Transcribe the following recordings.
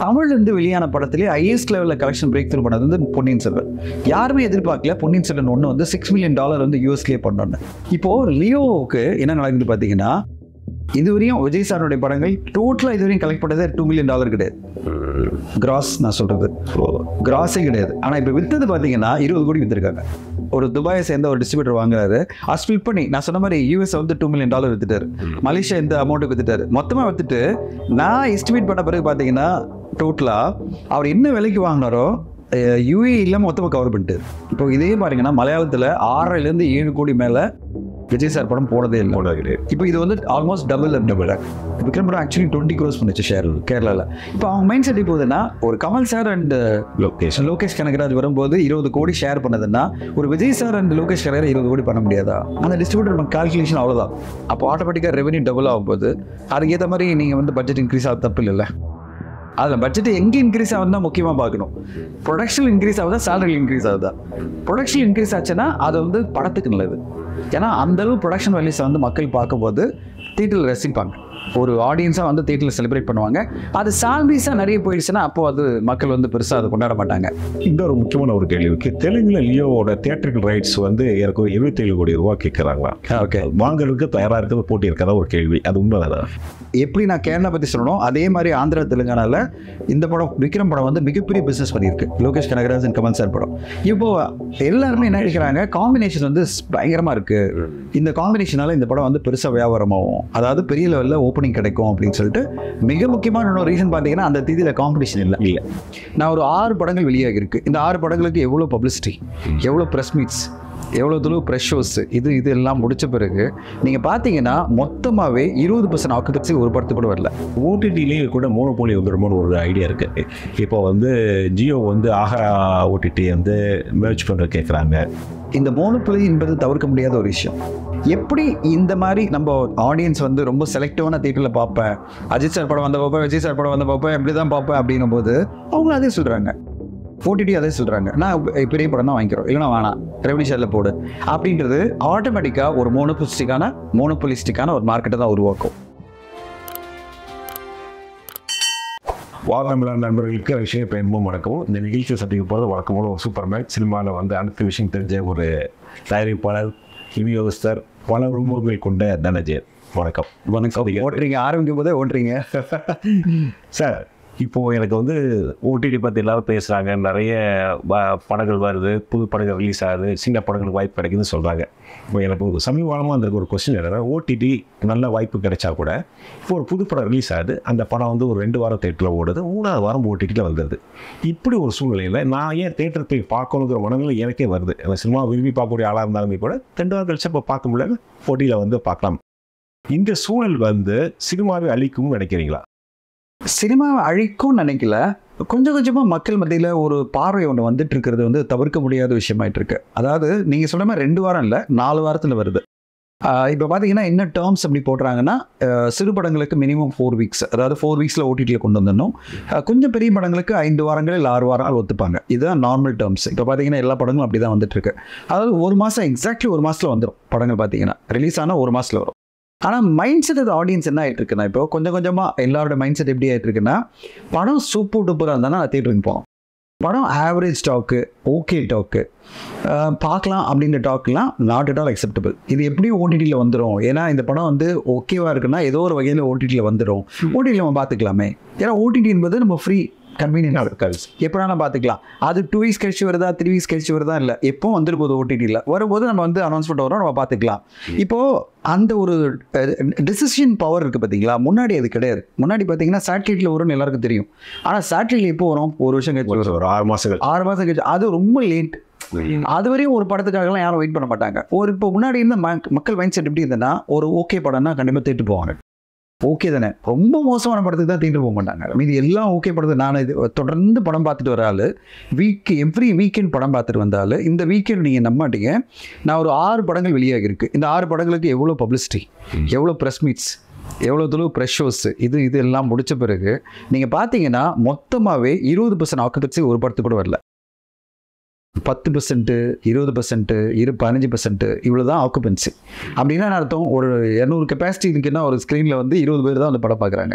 தமிழ்லேருந்து வெளியான படத்திலே ஹையஸ்ட் லெவலில் கலெக்ஷன் பிரேக் த்ரூ பண்ணது வந்து பொன்னியின் செல்வன் யாருமே எதிர்பார்க்கல பொன்னியின் செல்வன் ஒன்று வந்து சிக்ஸ் மில்லியன் டாலர் வந்து யூஎஸ்லேயே பண்ணோன்னு இப்போது லியோவுக்கு என்ன நடக்குது பார்த்தீங்கன்னா இதுவரையும் விஜய் சாருடைய படங்கள் டோட்டலாக இதுவரையும் கலெக்ட் பண்ணதே டூ மில்லியன் டாலர் கிடையாது கிராஸ் நான் சொல்கிறது கிராஸே கிடையாது ஆனால் இப்போ வித்தது பார்த்தீங்கன்னா இருபது கோடி வித்துருக்காங்க ஒரு துபாயை சேர்ந்த ஒரு டிஸ்ட்ரிபியூட்டர் வாங்குறாரு அது ஸ்பிளிட் பண்ணி நான் சொன்ன மாதிரி யூஎஸ் வந்து டூ மில்லியன் டாலர் வித்துட்டாரு மலேசியா இந்த அமௌண்ட்டுக்கு வித்துட்டாரு மொத்தமாக வித்துட்டு நான் எஸ்டிமேட் பண்ண பிறகு பார்த்தீங்கன்னா டோட்டலாக அவர் என்ன விலைக்கு வாங்கினாரோ யூஏ இல்லாமல் மொத்தமாக கவர் பண்ணிட்டாரு இப்போ இதே பாருங்கன்னா மலையாளத்தில் ஆறரைலேருந்து ஏழு கோடி மேலே விஜய் சார் படம் போனதே இல்லை போனது இப்போ இது வந்து ஆல்மோஸ்ட் டபுள் டபுள் விக்ரம் படம் ஆக்சுவலி டுவெண்ட்டி க்ரோஸ் பண்ணுச்சு ஷேர் கேரளாவில் இப்போ அவங்க மைண்ட் செட் போகுதுன்னா ஒரு Kamal sir and location Lokesh Kanagaraj வரும்போது இருபது கோடி ஷேர் பண்ணதுன்னா ஒரு விஜய் சார் அண்ட் லோகேஷ் கனகராஜ் இருபது கோடி பண்ண முடியாதா அந்த டிஸ்ட்ரிபியூட்டர் கால்குலேஷன் அவ்வளோதான் அப்போ ஆட்டோமேட்டிக்காக ரெவன்யூ டபுள் ஆகும் போது அதுக்கேற்ற மாதிரி நீங்கள் வந்து பட்ஜெட் இன்க்ரீஸ் ஆக தப்பு இல்லைல்ல அதில் பட்ஜெட் எங்கே இன்க்ரீஸ் ஆகுதுன்னா முக்கியமாக பார்க்கணும் ப்ரொடக்ஷன் இன்க்ரீஸ் ஆகுதா சேலரி இன்க்ரீஸ் ஆகுதா ப்ரொடக்ஷன் இன்க்ரீஸ் ஆச்சுன்னா அது வந்து படத்துக்கு நல்லது ஏன்னா அந்த அளவு ப்ரொடக்ஷன் வேல்யூஸை வந்து மக்கள் பார்க்கும்போது தேட்டரில் ரசிப்பாங்க ஒரு ஆடியன்ஸாக வந்து தேட்டரில் செலிப்ரேட் பண்ணுவாங்க அது சால்ரிஸாக நிறைய போயிடுச்சுன்னா அப்போ அது மக்கள் வந்து பெருசாக அதை கொண்டாட மாட்டாங்க இன்னொரு முக்கியமான ஒரு கேள்வி இருக்கு தெலுங்குல லியோவோட தியேட்டரிக்கல் ரைட்ஸ் வந்து எனக்கு ஒரு இருபத்தேழு கோடி ரூபா கேட்குறாங்களா ஓகே வாங்குறதுக்கு தயாரா இருக்கிறது போட்டி இருக்கதா ஒரு கேள்வி அது உண்மைதானா எப்படி நான் கேரளா பற்றி சொல்லணும் அதே மாதிரி ஆந்திரா தெலுங்கானாவில் இந்த படம் விக்ரம் படம் வந்து மிகப்பெரிய பிஸ்னஸ் பண்ணியிருக்கு லோகேஷ் கனகராஜ் அண்ட் கமல் சார் படம் இப்போ எல்லாருமே என்ன நினைக்கிறாங்க காம்பினேஷன் வந்து பயங்கரமாக இருக்கு இந்த காம்பினேஷனால இந்த படம் வந்து பெருசாக வியாபாரமாகும் அதாவது பெரிய லெவலில் ஓப்பனிங் கிடைக்கும் அப்படின்னு சொல்லிட்டு மிக முக்கியமான இன்னொரு ரீசன் பார்த்தீங்கன்னா அந்த தேதியில் காம்படிஷன் இல்லை இல்ல நான் ஒரு ஆறு படங்கள் வெளியாகி இருக்கு இந்த ஆறு படங்களுக்கு எவ்வளோ பப்ளிசிட்டி எவ்வளோ ப்ரெஸ் மீட்ஸ் எவ்வளோ தூரம் ப்ரெஷ் ஷோஸ் இது இது எல்லாம் முடிச்ச பிறகு நீங்கள் பார்த்தீங்கன்னா மொத்தமாகவே இருபது பர்சன்ட் ஆக்குபென்சி ஒரு படத்துக்கு கூட வரல ஓடிடிலேயே கூட மோனோபோலி வந்துடுமோன்னு ஒரு ஐடியா இருக்கு இப்போ வந்து ஜியோ வந்து ஆஹா ஓடிடி வந்து மேட்ச் பண்ணுற கேட்குறாங்க இந்த மோனோபொலி என்பது தவிர்க்க முடியாத ஒரு விஷயம் எப்படி இந்த மாதிரி நம்ம ஆடியன்ஸ் வந்து ரொம்ப செலக்டிவான தேட்டரில் பார்ப்பேன் அஜித் சார் படம் வந்த பார்ப்பேன் விஜய் சார் படம் வந்த பார்ப்பேன் இப்படி தான் பார்ப்பேன் அப்படின்னும் போது அவங்க அதே சொல்கிறாங்க ஓடிடி அதே சொல்கிறாங்க நான் பெ- பெரிய படம் தான் வாங்கிக்கிறோம் இல்லைனா வேணாம் ரெவன்யூ ஷேரில் போடு அப்படின்றது ஆட்டோமேட்டிக்காக ஒரு மோனோபொலிஸ்டிக்கான மோனோபொலிஸ்டிக்கான ஒரு மார்க்கெட்டை தான் உருவாக்கும் வாதமில்லா நண்பர்களுக்கு விஷயம் பயன்படும் வணக்கம் இந்த நிகழ்ச்சியை சந்திக்க போகிறது வழக்கமான ஒரு சூப்பர் மேன் சினிமாவில் வந்து அனைத்து விஷயம் தெரிஞ்ச ஒரு தயாரிப்பாளர் விநியோகஸ்தர் பல உரிமைகள் கொண்ட தனஜயன் வணக்கம் வணக்கம் ஓட்டுறீங்க ஆரம்பிக்கும் போதே ஓட்டுறீங்க சார் இப்போ எனக்கு வந்து ஓடிடி பற்றி எல்லாரும் பேசுகிறாங்க நிறைய வ- படங்கள் வருது புது படங்கள் ரிலீஸ் ஆகுது சின்ன படங்களுக்கு வாய்ப்பு கிடைக்குதுன்னு சொல்கிறாங்க இப்போ எனக்கு ஒரு சமீபகாலமாக அந்த ஒரு கொஸ்டின் என்னன்னா ஓடிடி நல்ல வாய்ப்பு கிடைச்சா கூட இப்போ ஒரு புது படம் ரிலீஸ் ஆகுது அந்த படம் வந்து ஒரு ரெண்டு வாரம் தேட்டரில் ஓடுது மூணாவது வாரம் ஓடிடியில் வந்துடுது இப்படி ஒரு சூழ்நிலையில் நான் ஏன் தேட்டர் போய் பார்க்கணுங்கிற மனநிலை எனக்கே வருது அந்த சினிமா விரும்பி பார்க்கக்கூடிய ஆளாக இருந்தாலுமே கூட ரெண்டு வாரம் கழிச்சு இப்போ பார்க்க முடியல ஓடியில் வந்து பார்க்கலாம் இந்த சூழல் வந்து சினிமாவை அழிக்கும்னு நினைக்கிறீங்களா சினிமாவை அழிக்கும்னு நினைக்கல கொஞ்சம் கொஞ்சமாக மக்கள் மத்தியில் ஒரு பார்வை ஒன்று வந்துட்டு இருக்கிறது வந்து தவிர்க்க முடியாத விஷயமாயிட்டு இருக்கு அதாவது நீங்கள் சொன்ன மாதிரி ரெண்டு வாரம் இல்லை நாலு வாரத்தில் வருது இப்போ பார்த்தீங்கன்னா என்ன டேர்ம்ஸ் அப்படி போடுறாங்கன்னா ஆஹ் சிறு படங்களுக்கு மினிமம் ஃபோர் வீக்ஸ் அதாவது ஃபோர் வீக்ஸில் ஓடிடியில் கொண்டு வந்துடணும் ஆஹ் கொஞ்சம் பெரிய படங்களுக்கு ஐந்து வாரங்கள் இல்லை ஆறு வாரங்கள் ஒத்துப்பாங்க இதுதான் நார்மல் டேர்ம்ஸ் இப்போ பார்த்தீங்கன்னா எல்லா படங்களும் அப்படி தான் வந்துட்டு இருக்கு அதாவது ஒரு மாதம் எக்ஸாக்ட்லி ஒரு மாதத்தில் வந்துடும் படங்கள் பார்த்தீங்கன்னா ரிலீஸ் ஆனால் ஒரு மாதத்தில் வரும் ஆனால் மைண்ட் செட் ஆடியன்ஸ் என்ன ஆகிட்டு இருக்குன்னா இப்போ கொஞ்சம் கொஞ்சமாக எல்லாரோட மைண்ட் செட் எப்படி ஆகிட்டு இருக்குன்னா படம் சூப்பர் டூப்பராக இருந்தால் நான் தேட்டருக்கு போகணும் படம் ஆவரேஜ் டாக்கு ஓகே டாக்கு பார்க்கலாம் அப்படின்ற டாக்லாம் நாட் அட் ஆல் அக்செப்டபிள் இது எப்படி ஓடிடியில் வந்துடும் ஏன்னா இந்த படம் வந்து ஓகேவா இருக்குன்னா ஏதோ ஒரு வகையில் ஓடிடியில் வந்துடும் ஓடிடியில் நம்ம பார்த்துக்கலாமே ஏன்னா ஓடிடி என்பது நம்ம ஃப்ரீ கன்வீனியன்ட் இருக்காது எப்போனாலும் பார்த்துக்கலாம் அது டூ வீக்ஸ் கழிச்சு வருதா த்ரீ வீக்ஸ் கழிச்சு வருதா இல்லை எப்போ வந்துட்டு போகுது ஓடிடியில் வரும்போது நம்ம வந்து அனௌன்ஸ்மெண்ட் வரும் நம்ம பார்த்துக்கலாம் இப்போது அந்த ஒரு டிசிஷன் பவர் இருக்குது பார்த்தீங்களா முன்னாடி அது கிடையாது முன்னாடி பார்த்தீங்கன்னா சேட்டலைட்டில் வரும்னு எல்லாருக்கும் தெரியும் ஆனால் சேட்டலைட் எப்போ வரும் ஒரு வருஷம் கழிச்சு வரும் ஒரு ஆறு மாதங்கள் ஆறு மாதம் கழிச்சு அது ரொம்ப லேட் அது வரையும் ஒரு படத்துக்காகலாம் யாரும் வெயிட் பண்ண மாட்டாங்க ஒரு இப்போ முன்னாடி இருந்த மக்- மக்கள் மைண்ட் செட் எப்படி இருந்ததுன்னா ஒரு ஓகே படம்னா கண்டிப்பாக தேட்டு போவாங்க ஓகே தானே ரொம்ப மோசமான படத்துக்கு தான் தேட்டர் போக மாட்டாங்க மீதி எல்லாம் ஓகே படத்துக்கு நான் இது தொடர்ந்து படம் பார்த்துட்டு வர ஆளு வீக் எவ்ரி வீக்கெண்ட் படம் பார்த்துட்டு வந்தாலும் இந்த வீக்கெண்ட் நீங்கள் நம்ப மாட்டீங்க நான் ஒரு ஆறு படங்கள் வெளியாகி இருக்கு இந்த ஆறு படங்களுக்கு எவ்வளோ பப்ளிசிட்டி எவ்வளோ ப்ரெஸ் மீட்ஸ் எவ்வளோ தூரம் ப்ரெஷ் ஷோஸ் இது இது எல்லாம் முடிச்ச பிறகு நீங்கள் பார்த்தீங்கன்னா மொத்தமாகவே இருபது பர்சன்ட் ஆக்குபென்சி ஒரு படத்துக்கு கூட வரல பத்து பர்சன்ட்டு இருபது பர்சன்ட்டு இரு பதினஞ்சு பர்சன்ட்டு இவ்வளோ தான் ஆக்குபென்சி அப்படின்னா என்ன அர்த்தம் ஒரு இரநூறு கெப்பாசிட்டி இருக்குன்னா ஒரு ஸ்க்ரீனில் வந்து இருபது பேர் தான் அந்த படம் பார்க்குறாங்க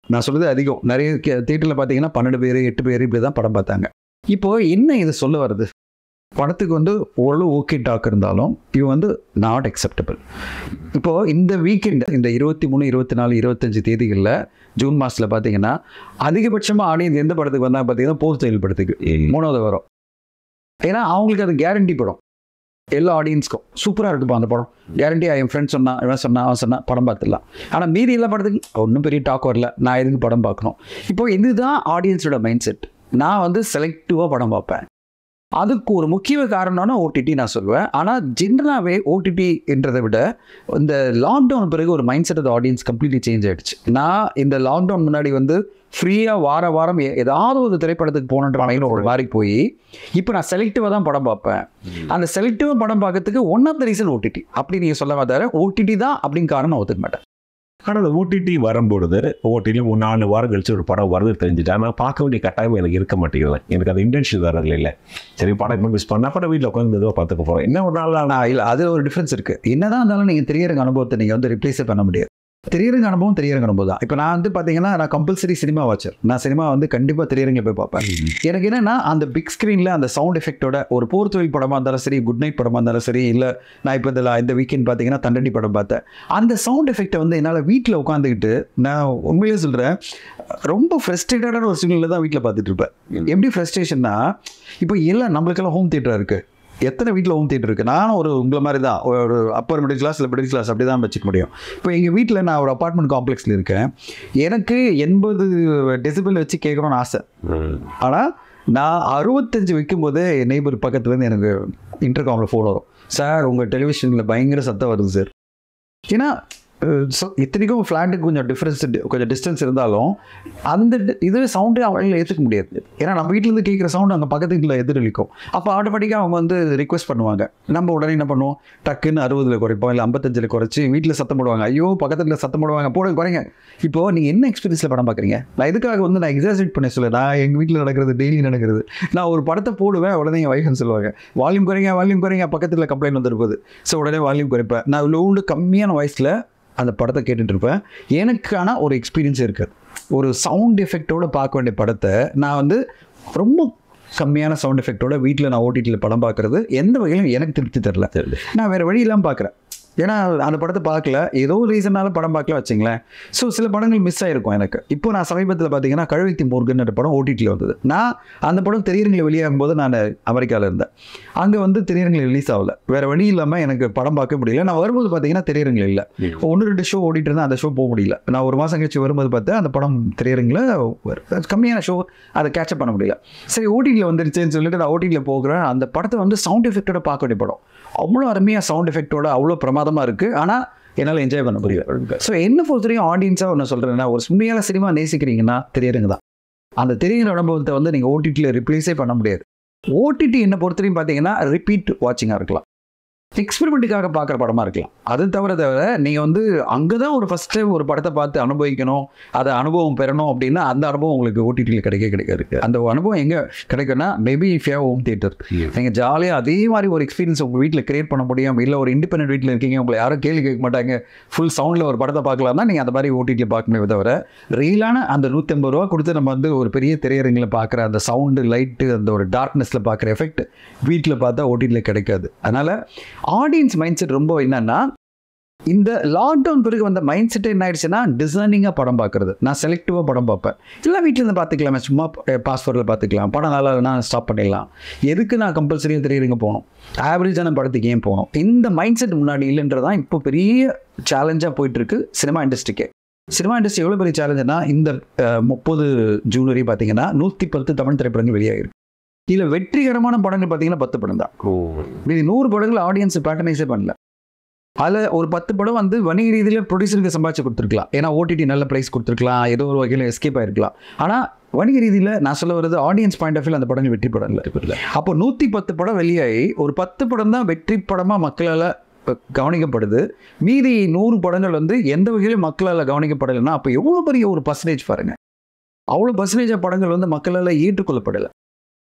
நான் சொல்றது அதிகம் நிறைய தேட்டரில் பார்த்தீங்கன்னா பன்னெண்டு பேர் எட்டு பேர் இப்படி தான் படம் பார்த்தாங்க இப்போ என்ன இது சொல்ல வருது படத்துக்கு வந்து ஓரளவு ஓகே டாக் இருந்தாலும் இது வந்து நாட் அக்செப்டபிள் இப்போ இந்த வீக்கெண்ட் இந்த இருபத்தி மூணு இருபத்தி நாலு இருபத்தஞ்சு தேதிகளில் ஜூன் மாதத்தில் பார்த்தீங்கன்னா அதிகபட்சமாக ஆடியன்ஸ் எந்த படத்துக்கு வந்தால் பார்த்தீங்கன்னா போஸ்ட் செயல் படத்துக்கு மூணாவது வரும் ஏன்னா அவங்களுக்கு அது கேரண்டி படம் எல்லா ஆடியன்ஸ்க்கும் சூப்பராக இருக்குப்பா அந்த படம் கேரண்டி என் ஃப்ரெண்ட் சொன்னா இவன் சொன்னா அவன் சொன்னா படம் பார்த்துடலாம் ஆனால் மீதி எல்லா படத்துக்கு ஒன்றும் பெரிய டாக் வரல நான் எதுக்கு படம் பார்க்கணும் இப்போ இதுதான் ஆடியன்ஸோட மைண்ட் செட் நான் வந்து செலக்டிவாக படம் பார்ப்பேன் அதுக்கு ஒரு முக்கிய காரணம்னா ஓடிடி நான் சொல்லுவேன் ஆனால் ஜென்ரலாகவே ஓடிடி என்றதை விட இந்த லாக்டவுன் பிறகு ஒரு mind set audience completely change ஆயிடுச்சு நான் இந்த லாக்டவுன் முன்னாடி வந்து ஃப்ரீயாக வார வாரம் எ- ஏதாவது ஒரு திரைப்படத்துக்கு போகணுன்ற மைண்ட் ஒரு மாறி போய் இப்போ நான் செலக்டிவாக தான் படம் பார்ப்பேன் அந்த செலக்டிவாக படம் பார்க்கறதுக்கு one of the reason OTT அப்படி நீங்கள் சொல்ல மாட்டாரு ஓடிடி தான் அப்படின்னு காரணம் நான் ஒத்துக்க மாட்டேன் ஆனால் அந்த ஓடிடி வரும்பொழுது ஓடிடியில் ஒரு நாலு வாரம் கழிச்சு ஒரு படம் வருது தெரிஞ்சுட்டா நான் பார்க்க வேண்டிய கட்டாயம் எனக்கு இருக்க மாட்டேங்குது எனக்கு அந்த இன்டென்ஷன் வரது இல்லை சரி படம் இப்போ மிஸ் பண்ணா படம் வீட்டில் உட்காந்து மெதுவாக பார்த்துக்க போகிறோம் என்ன ஒரு நாள் ஆனால் இல்லை அது ஒரு டிஃப்ரென்ஸ் இருக்குது என்னதான் இருந்தாலும் நீங்கள் திரையரங்க அனுபவத்தை நீங்கள் வந்து ரிப்ளேஸே பண்ண முடியாது திரையரங்க அனுபவம் திரையரங்க அனுபவம் தான் இப்போ நான் வந்து பார்த்தீங்கன்னா நான் கம்பல்சரி சினிமா வாட்சர் நான் சினிமா வந்து கண்டிப்பாக திரையரங்கில் போய் பார்ப்பேன் எனக்கு என்னன்னா அந்த பிக் ஸ்க்ரீனில் அந்த சவுண்ட் எஃபெக்ட்டோட ஒரு போர் தொழில் படமாக இருந்தாலும் சரி குட் நைட் படமாக இருந்தாலும் சரி இல்லை நான் இப்போ இந்த இந்த வீக்கெண்ட் பார்த்தீங்கன்னா தண்டடி படம் பார்த்தேன் அந்த சவுண்ட் எஃபெக்ட்டை வந்து என்னால் வீட்டில் உட்காந்துக்கிட்டு நான் உண்மையிலே சொல்கிறேன் ரொம்ப ஃப்ரெஸ்ட்ரேட்டடான ஒரு சூழ்நிலை தான் வீட்டில் பார்த்துட்டு இருப்பேன் எப்படி ஃப்ரெஸ்ட்ரேஷன்னா இப்போ எல்லாம் நம்மளுக்கெல்லாம் ஹோம் தியேட்டர் இருக்குது எத்தனை வீட்டில் ஹோம் தியேட்டர் இருக்குது நானும் ஒரு உங்களை மாதிரி தான் ஒரு அப்பர் மிடில் கிளாஸ் இல்லை மிடில் கிளாஸ் அப்படி தான் வச்சுக்க முடியும் இப்போ எங்கள் வீட்டில் நான் ஒரு அப்பார்ட்மெண்ட் காம்ப்ளெக்ஸில் இருக்கேன் எனக்கு எண்பது டெசிபிள் வச்சு கேட்கணும்னு ஆசை ஆனால் நான் அறுபத்தஞ்சு வைக்கும்போதே என் நெய்பர் பக்கத்துலேருந்து எனக்கு இன்டர்காமில் ஃபோன் வரும் சார் உங்கள் டெலிவிஷனில் பயங்கர சத்தம் வருது சார் ஏன்னா அஹ், so இத்தனைக்கும் ஃப்ளாட்டுக்கு கொஞ்சம் டிஃப்ரென்ஸ் கொஞ்சம் டிஸ்டன்ஸ் இருந்தாலும் அந்த டி- இது சவுண்டே அவங்களால ஏற்றுக்க முடியாது ஏன்னா நம்ம வீட்டிலேருந்து கேட்குற சவுண்ட் அங்கே பக்கத்து வீட்டில் எதிரொலிக்கும் அப்போ ஆட்டோமேட்டிக்காக அவங்க வந்து ரிக்வெஸ்ட் பண்ணுவாங்க நம்ம உடனே என்ன பண்ணுவோம் டக்குன்னு அறுபதில் குறைப்போம் இல்லை ஐம்பத்தஞ்சில் குறைச்சி வீட்டில் சத்தம் போடுவாங்க ஐயோ பக்கத்தில் சத்தம் போடுவாங்க போடுங்க குறைங்க இப்போ நீங்கள் என்ன எக்ஸ்பீரியன்ஸில் படம் பார்க்குறீங்க நான் இதுக்காக வந்து நான் எக்ஸாசரேட் பண்ண சொல்ல நான் எங்கள் வீட்டில் நடக்கிறது டெய்லி நடக்கிறது நான் ஒரு படத்தை போடுவேன் உடனே என் வைஃப்னு சொல்லுவாங்க வால்யூம் குறைங்க வால்யூம் குறைங்க பக்கத்தில் கம்ப்ளைண்ட் வந்துருப்பது ஸோ உடனே வால்யூம் குறைப்பேன் நான் லோண்டு கம்மியான வாய்ஸில் அந்த படத்தை கேட்டுட்டு இருப்பேன் எனக்கான ஒரு எக்ஸ்பீரியன்ஸ் இருக்குது ஒரு சவுண்ட் எஃபெக்டோட பார்க்க வேண்டிய படத்தை நான் வந்து ரொம்ப கம்மியான சவுண்ட் எஃபெக்டோட வீட்டில் நான் ஓடிடியில் படம் பார்க்குறது எந்த வகையிலும் எனக்கு திருப்தி தரல நான் வேறு வழி இல்லாமல் பார்க்குறேன் ஏன்னா அந்த படத்தை பார்க்கல ஏதோ ஒரு ரீசனால படம் பார்க்கல வச்சுங்களேன் ஸோ சில படங்கள் மிஸ் ஆயிருக்கும் எனக்கு இப்போ நான் சமீபத்தில் பார்த்தீங்கன்னா கழுவித்தி முருகன் படம் ஓடிடியில் வந்தது நான் அந்த படம் திரையரங்கில் வெளியாகும் போது நான் அமெரிக்காவில் இருந்தேன் அங்கே வந்து திரையரங்கில் ரிலீஸ் ஆகல வேறு வழி இல்லாமல் எனக்கு படம் பார்க்க முடியல நான் வரும்போது பார்த்தீங்கன்னா திரையரங்கில் இல்லை ஒன்று ரெண்டு ஷோ ஓடிட்டு இருந்தேன் அந்த ஷோ போக முடியல நான் ஒரு மாதம் கழிச்சு வரும்போது பார்த்தேன் அந்த படம் திரையரங்கில் ஒரு- கம்மியான ஷோ அதை கேட்சப் பண்ண முடியல சரி ஓடிடியில் வந்துருச்சுன்னு சொல்லிட்டு நான் ஓடிடியில் போகிறேன் அந்த படத்தை வந்து சவுண்ட் எஃபெக்டோட பார்க்க வேண்டிய படம் அவ்வளோ அருமையாக சவுண்ட் எஃபெக்டோட அவ்வளோ பிரமாதமாக இருக்குது ஆனால் என்னால் என்ஜாய் பண்ண முடியல ஸோ என்ன பொறுத்தவரையும் ஆடியன்ஸாக ஒன்று சொல்கிறேன்னா ஒரு உண்மையான சினிமா நேசிக்கிறீங்கன்னா திரையரங்கு தான் அந்த திரையரங்க அனுபவத்தை வந்து நீங்கள் ஓடிடியில் ரிப்ளேஸே பண்ண முடியாது ஓடிடி என்ன பொறுத்தவரையும் பார்த்தீங்கன்னா ரிப்பீட் வாட்சிங்காக இருக்கலாம் எக்ஸ்பெரிமெண்ட்டுக்காக பார்க்குற படமாக இருக்கலாம் அது தவிர தவிர நீங்கள் வந்து அங்கே தான் ஒரு ஃபஸ்ட் டைம் ஒரு படத்தை பார்த்து அனுபவிக்கணும் அதை அனுபவம் பெறணும் அப்படின்னா அந்த அனுபவம் உங்களுக்கு ஓடிடியில் கிடைக்க கிடைக்காது அந்த அனுபவம் எங்கே கிடைக்கும்னா maybe if you home theatre நீங்கள் ஜாலியாக அதே மாதிரி ஒரு எக்ஸ்பீரியன்ஸ் உங்கள் வீட்டில் கிரியேட் பண்ண முடியும் இல்லை ஒரு இண்டிபெண்டன்ட் வீட்டில் இருக்கீங்க உங்களை யாரும் கேள்வி கேட்க மாட்டாங்க ஃபுல் சவுண்டில் ஒரு படத்தை பார்க்கலாம்னா நீங்கள் அந்த மாதிரி ஓடிடியில் பார்க்க முடியும் தவிர ரியலான அந்த நூற்றி ஐம்பது ரூபா கொடுத்து நம்ம வந்து ஒரு பெரிய திரையரங்கில் பார்க்குற அந்த சவுண்டு லைட்டு அந்த ஒரு டார்க்னஸில் பார்க்குற எஃபெக்ட் வீட்டில் பார்த்தா ஓடிடியில் கிடைக்காது அதனால் ஆடியன்ஸ் மைண்ட் செட் ரொம்ப என்னன்னா இந்த லாக்டவுன் பிறகு வந்த மைண்ட் செட் என்ன ஆயிடுச்சுன்னா டிசைனிங்காக படம் பார்க்குறது நான் செலக்டிவாக படம் பார்ப்பேன் இல்லை வீட்டில் இருந்து பார்த்துக்கலாமே சும்மா பாஸ்வேர்டில் பார்த்துக்கலாம் படம் நல்லா இல்லைனா ஸ்டாப் பண்ணிடலாம் எதுக்கு நான் கம்பல்சரியாக திரையரங்க போகணும் ஆவரேஜான படத்துக்கு ஏன் போகணும் இந்த மைண்ட் செட் முன்னாடி இல்லைன்றதான் இப்போ பெரிய சேலஞ்சாக போயிட்டுருக்கு சினிமா இண்டஸ்ட்ரிக்கே சினிமா இண்டஸ்ட்ரி எவ்வளோ பெரிய சேலஞ்சுனா இந்த முப்பது ஜூன் வரை பார்த்தீங்கன்னா நூற்றி பத்து தமிழ் திரைப்படங்கள் வெளியாகிருக்கு இதில் வெற்றிகரமான படங்கள் பார்த்தீங்கன்னா பத்து படம் தான் இது நூறு படங்கள் ஆடியன்ஸ் பேட்டர்னைஸே பண்ணல அதில் ஒரு பத்து படம் வந்து வணிக ரீதியில் ப்ரொடியூசருக்கு சம்பாதிச்சு கொடுத்துருக்கலாம் ஏன்னா ஓடிடி நல்ல ப்ரைஸ் கொடுத்துருக்கலாம் ஏதோ ஒரு வகையில் எஸ்கேப் ஆயிருக்கலாம் ஆனால் வணிக ரீதியில் நான் சொல்ல வருது ஆடியன்ஸ் பாயிண்ட் ஆஃப் வியூ அந்த படங்கள் வெற்றி படம் இல்லை அப்போ நூற்றி பத்து படம் வெளியாகி ஒரு பத்து படம் தான் வெற்றி படமாக மக்களால் கவனிக்கப்படுது மீதி நூறு படங்கள் வந்து எந்த வகையிலும் மக்களால் கவனிக்கப்படலைன்னா அப்போ எவ்வளோ பெரிய ஒரு பர்சன்டேஜ் பாருங்க அவ்வளோ பர்சன்டேஜ் படங்கள் வந்து மக்களால் ஏற்றுக்கொள்ளப்படலை